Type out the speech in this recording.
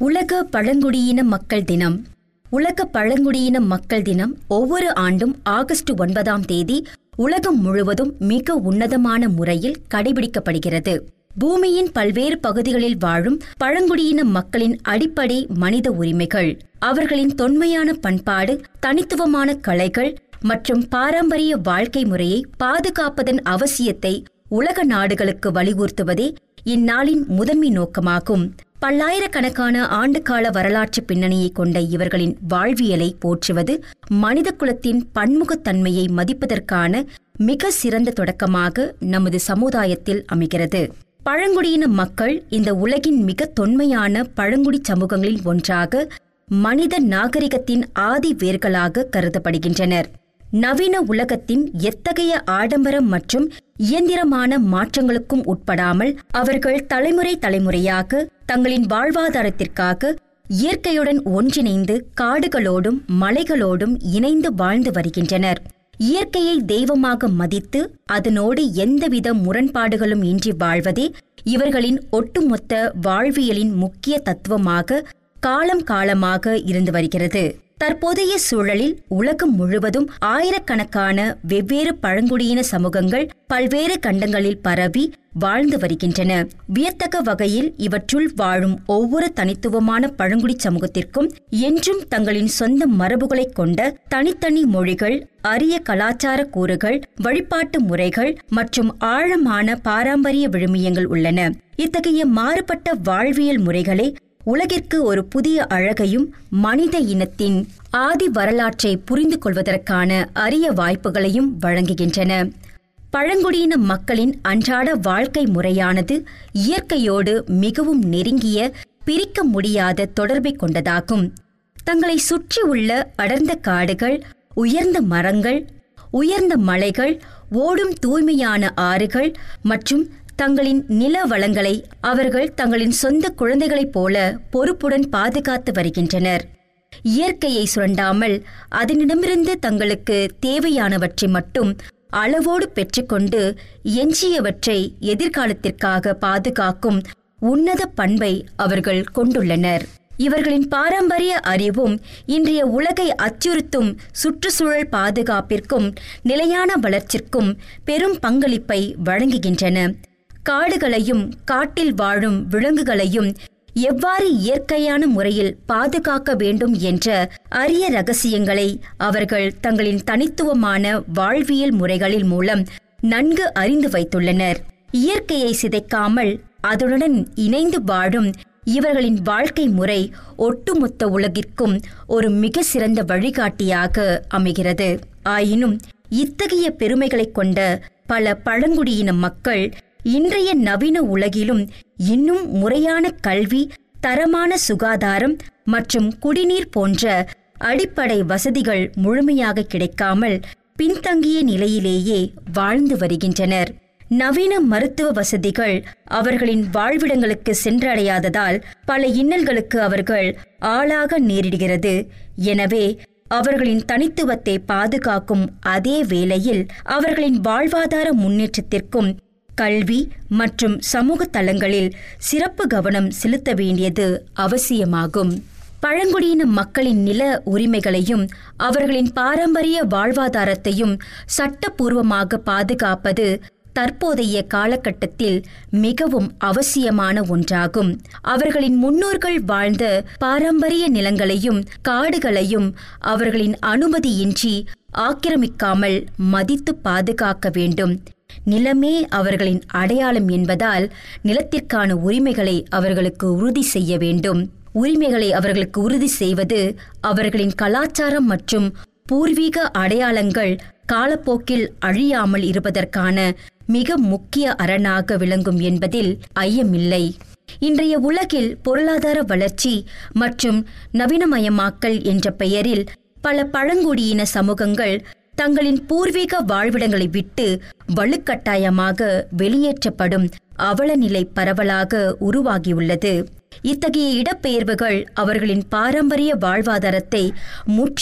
உலக பழங்குடியின மக்கள் தினம் உலக பழங்குடியின மக்கள் தினம் ஒவ்வொரு ஆண்டும் ஆகஸ்ட் ஒன்பதாம் தேதி உலகம் முழுவதும் மிக உன்னதமான முறையில் கடைபிடிக்கப்படுகிறது பூமியின் பல்வேறு பகுதிகளில் வாழும் பழங்குடியின மக்களின் அடிப்படை மனித உரிமைகள் அவர்களின் தொன்மையான பண்பாடு தனித்துவமான கலைகள் மற்றும் பாரம்பரிய வாழ்க்கை முறையை பாதுகாப்பதன் அவசியத்தை உலக நாடுகளுக்கு வலியுறுத்துவதே இந்நாளின் முதன்மை நோக்கமாகும் பல்லாயிரக்கணக்கான ஆண்டுகால வரலாற்று பின்னணியை கொண்ட இவர்களின் வாழ்வியலை போற்றுவது மனித குலத்தின் பன்முகத்தன்மையை மதிப்பதற்கான மிக சிறந்த தொடக்கமாக நமது சமுதாயத்தில் அமைகிறது பழங்குடியின மக்கள் இந்த உலகின் மிக தொன்மையான பழங்குடி சமூகங்களில் ஒன்றாக மனித நாகரிகத்தின் ஆதி வேர்களாக கருதப்படுகின்றனர் நவீன உலகத்தின் எத்தகைய ஆடம்பரம் மற்றும் இயந்திரமான மாற்றங்களுக்கும் உட்படாமல் அவர்கள் தலைமுறை தலைமுறையாக தங்களின் வாழ்வாதாரத்திற்காக இயற்கையுடன் ஒன்றிணைந்து காடுகளோடும் மலைகளோடும் இணைந்து வாழ்ந்து வருகின்றனர் இயற்கையை தெய்வமாக மதித்து அதனோடு எந்தவித முரண்பாடுகளும் இன்றி வாழ்வதே இவர்களின் ஒட்டுமொத்த வாழ்வியலின் முக்கிய தத்துவமாக காலம் காலமாக இருந்து வருகிறது தற்போதைய சூழலில் உலகம் முழுவதும் ஆயிரக்கணக்கான வெவ்வேறு பழங்குடியின சமூகங்கள் பல்வேறு கண்டங்களில் பரவி வாழ்ந்து வருகின்றன வியத்தக்க வகையில் இவற்றுள் வாழும் ஒவ்வொரு தனித்துவமான பழங்குடி சமூகத்திற்கும் என்றும் தங்களின் சொந்த மரபுகளைக் கொண்ட தனித்தனி மொழிகள் அரிய கலாச்சார கூறுகள் வழிபாட்டு முறைகள் மற்றும் ஆழமான பாரம்பரிய விழுமியங்கள் உள்ளன இத்தகைய மாறுபட்ட வாழ்வியல் முறைகளே உலகிற்கு ஒரு புதிய அழகையும் மனித இனத்தின் ஆதி வரலாற்றை புரிந்து கொள்வதற்கான அரிய வாய்ப்புகளையும் வழங்குகின்றன பழங்குடியின மக்களின் அன்றாட வாழ்க்கை முறையானது இயற்கையோடு மிகவும் நெருங்கிய பிரிக்க முடியாத தொடர்பை கொண்டதாகும் தங்களை சுற்றி உள்ள அடர்ந்த காடுகள் உயர்ந்த மரங்கள் உயர்ந்த மலைகள் ஓடும் தூய்மையான ஆறுகள் மற்றும் தங்களின் நில வளங்களை அவர்கள் தங்களின் சொந்த குழந்தைகளைப் போல பொறுப்புடன் பாதுகாத்து வருகின்றனர் இயற்கையை சுரண்டாமல் அதனிடமிருந்து தங்களுக்கு தேவையானவற்றை மட்டும் அளவோடு பெற்றுக்கொண்டு எஞ்சியவற்றை எதிர்காலத்திற்காக பாதுகாக்கும் உன்னத பண்பை அவர்கள் கொண்டுள்ளனர் இவர்களின் பாரம்பரிய அறிவும் இன்றைய உலகை அச்சுறுத்தும் சுற்றுச்சூழல் பாதுகாப்பிற்கும் நிலையான வளர்ச்சிக்கும் பெரும் பங்களிப்பை வழங்குகின்றன காடுகளையும் காட்டில் வாழும் விலங்குகளையும் எவ்வாறு இயற்கையான முறையில் பாதுகாக்க வேண்டும் என்ற அரிய ரகசியங்களை அவர்கள் தங்களின் தனித்துவமான வாழ்வியல் முறைகளின் மூலம் நன்கு அறிந்து வைத்துள்ளனர் இயற்கையை சிதைக்காமல் அதனுடன் இணைந்து வாழும் இவர்களின் வாழ்க்கை முறை ஒட்டுமொத்த உலகிற்கும் ஒரு மிக சிறந்த வழிகாட்டியாக அமைகிறது ஆயினும் இத்தகைய பெருமைகளைக் கொண்ட பல பழங்குடியின மக்கள் இன்றைய நவீன உலகிலும் இன்னும் முறையான கல்வி தரமான சுகாதாரம் மற்றும் குடிநீர் போன்ற அடிப்படை வசதிகள் முழுமையாக கிடைக்காமல் பின்தங்கிய நிலையிலேயே வாழ்ந்து வருகின்றனர் நவீன மருத்துவ வசதிகள் அவர்களின் வாழ்விடங்களுக்கு சென்றடையாததால் பல இன்னல்களுக்கு அவர்கள் ஆளாக நேரிடுகிறது எனவே அவர்களின் தனித்துவத்தை பாதுகாக்கும் அதே வேளையில் அவர்களின் வாழ்வாதார முன்னேற்றத்திற்கும் கல்வி மற்றும் சமூக தளங்களில் சிறப்பு கவனம் செலுத்த வேண்டியது அவசியமாகும் பழங்குடியின மக்களின் நில உரிமைகளையும் அவர்களின் பாரம்பரிய வாழ்வாதாரத்தையும் சட்டப்பூர்வமாக பாதுகாப்பது தற்போதைய காலகட்டத்தில் மிகவும் அவசியமான ஒன்றாகும் அவர்களின் முன்னோர்கள் வாழ்ந்த பாரம்பரிய நிலங்களையும் காடுகளையும் அவர்களின் அனுமதியின்றி ஆக்கிரமிக்காமல் மதித்து பாதுகாக்க வேண்டும் நிலமே அவர்களின் அடையாளம் என்பதால் நிலத்திற்கான உரிமைகளை அவர்களுக்கு உறுதி செய்ய வேண்டும் உரிமைகளை அவர்களுக்கு உறுதி செய்வது அவர்களின் கலாச்சாரம் மற்றும் பூர்வீக அடையாளங்கள் காலப்போக்கில் அழியாமல் இருப்பதற்கான மிக முக்கிய அரணாக விளங்கும் என்பதில் ஐயமில்லை இன்றைய உலகில் பொருளாதார வளர்ச்சி மற்றும் நவீனமயமாக்கல் என்ற பெயரில் பல பழங்குடியின சமூகங்கள் தங்களின் பூர்வீக வாழ்விடங்களை விட்டு வலுக்கட்டாயமாக வெளியேற்றப்படும் அவலநிலை பரவலாக உருவாகியுள்ளது இத்தகைய இடப்பெயர்வுகள் அவர்களின் பாரம்பரிய வாழ்வாதாரத்தை முற்றிலும்